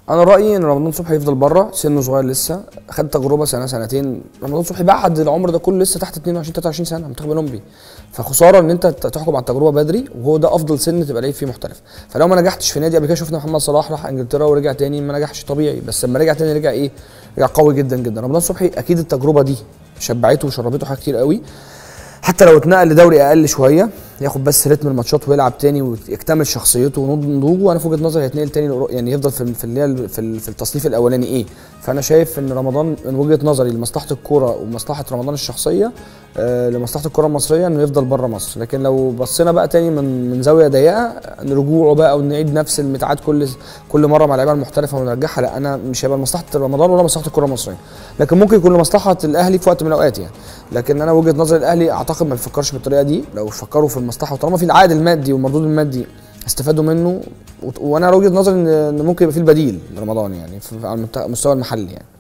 انا رايي ان رمضان صبحي يفضل بره سنه صغير لسه خد تجربه سنه سنتين رمضان صبحي بعد العمر ده كله لسه تحت 22 23 سنه منتخب اولمبي فخساره ان انت تحكم على التجربه بدري وهو ده افضل سن تبقى لعيب فيه محترف فلو ما نجحتش في نادي قبل كده شفنا محمد صلاح راح انجلترا ورجع تاني ما نجحش طبيعي بس لما رجع تاني رجع ايه رجع قوي جدا جدا رمضان صبحي اكيد التجربه دي شبعته وشربته حاجات كتير قوي حتى لو اتنقل لدوري اقل شويه ياخد بس رتم الماتشات ويلعب تاني ويكتمل شخصيته ونضوجه انا في وجهه نظري هيتنقل تاني لأورو- يعني يفضل في في اللي هي في ال- في التصنيف الاولاني ايه فانا شايف ان رمضان من وجهه نظري لمصلحه الكوره ومصلحه رمضان الشخصيه آه لمصلحه الكوره المصريه انه يفضل بره مصر لكن لو بصينا بقى تاني من من زاويه ضيقه ان رجوعه بقى ونعيد نفس الميعاد كل كل مره مع اللعيبه المحترفه ونرجعها لا انا مش هيبقى لمصلحه رمضان ولا مصلحه الكوره المصريه لكن ممكن يكون لمصلحه الاهلي في وقت من الاوقات يعني لكن انا وجهه نظري الاهلي اعتقد ما بيفكرش بالطريقه دي لو فكروا في المصلحه وطالما في العائد المادي والمردود المادي استفادوا منه وت- وانا وجهه نظري ان إن ممكن يبقى في البديل لرمضان يعني في- على المت- المستوى المحلي يعني